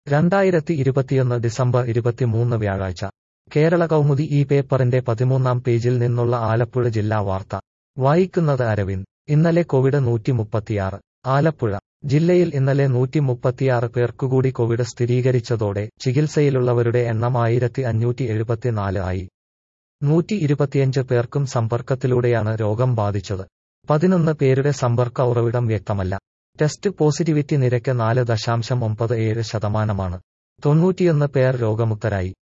രണ്ടായിരത്തി ഇരുപത്തിയൊന്ന് ഡിസംബർ ഇരുപത്തിമൂന്ന് വ്യാഴാഴ്ച കേരള കൗമുദി ഈ പേപ്പറിന്റെ പതിമൂന്നാം പേജിൽ നിന്നുള്ള ആലപ്പുഴ ജില്ലാ വാർത്ത വായിക്കുന്നത് അരവിന്ദ് ഇന്നലെ കോവിഡ് നൂറ്റി മുപ്പത്തിയാറ് ആലപ്പുഴ ജില്ലയിൽ ഇന്നലെ നൂറ്റി മുപ്പത്തിയാറ് പേർക്കുകൂടി കോവിഡ് സ്ഥിരീകരിച്ചതോടെ ചികിത്സയിലുള്ളവരുടെ എണ്ണം ആയിരത്തി അഞ്ഞൂറ്റി എഴുപത്തിനാല് ആയി നൂറ്റി ഇരുപത്തിയഞ്ച് പേർക്കും സമ്പർക്കത്തിലൂടെയാണ് രോഗം ബാധിച്ചത് പതിനൊന്ന് പേരുടെ സമ്പർക്ക ഉറവിടം വ്യക്തമല്ല ടെസ്റ്റ് പോസിറ്റിവിറ്റി നിരക്ക് നാല് ദശാംശം ഒമ്പത് ഏഴ് ശതമാനമാണ് തൊണ്ണൂറ്റിയൊന്ന് പേർ രോഗമുക്തരായി